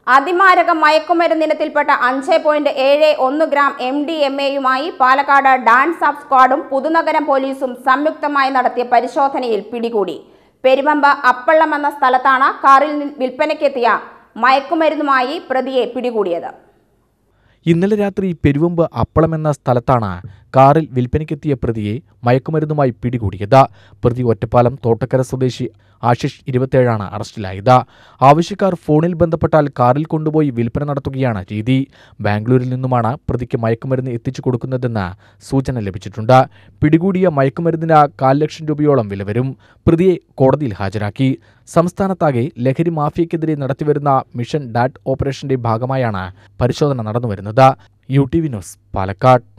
അതിമാരക മയക്കുമരുന്നിനത്തിൽപ്പെട്ട അഞ്ച് പോയിന്റ് ഏഴ് ഒന്ന് ഗ്രാം എം ഡി എം എയുമായി പാലക്കാട് ഡാൻസ് ഓഫ് സ്ക്വാഡും പുതുനഗരം പോലീസും സംയുക്തമായി നടത്തിയ പരിശോധനയിൽ പിടികൂടി പെരുവമ്പ് അപ്പള്ളം എന്ന സ്ഥലത്താണ് കാറിൽ നി- വിൽപ്പനയ്ക്കെത്തിയ മയക്കുമരുന്നുമായി പ്രതിയെ പിടികൂടിയത് ഇന്നലെ രാത്രി പെരുവമ്പ് അപ്പളം എന്ന സ്ഥലത്താണ് കാറിൽ വിൽപ്പനയ്ക്കെത്തിയ പ്രതിയെ മയക്കുമരുന്നുമായി പിടികൂടിയത് പ്രതി ഒറ്റപ്പാലം തോട്ടക്കര സ്വദേശി ആശിഷ് ഇരുപത്തിയേഴാണ് അറസ്റ്റിലായത് ആവശ്യക്കാർ ഫോണിൽ ബന്ധപ്പെട്ടാൽ കാറിൽ കൊണ്ടുപോയി വിൽപ്പന നടത്തുകയാണ് രീതി ബാംഗ്ലൂരിൽ നിന്നുമാണ് പ്രതിക്ക് മയക്കുമരുന്ന് എത്തിച്ചു കൊടുക്കുന്നതെന്ന് സൂചന ലഭിച്ചിട്ടുണ്ട് പിടികൂടിയ മയക്കുമരുന്നിന് കാൽ ലക്ഷം രൂപയോളം വില വരും പ്രതിയെ കോടതിയിൽ ഹാജരാക്കി സംസ്ഥാനത്താകെ ലഹരി മാഫിയക്കെതിരെ നടത്തിവരുന്ന മിഷൻ ഡാറ്റ് ഓപ്പറേഷന്റെ ഭാഗമായാണ് പരിശോധന നടന്നുവരുന്നത് U T V news Palakkad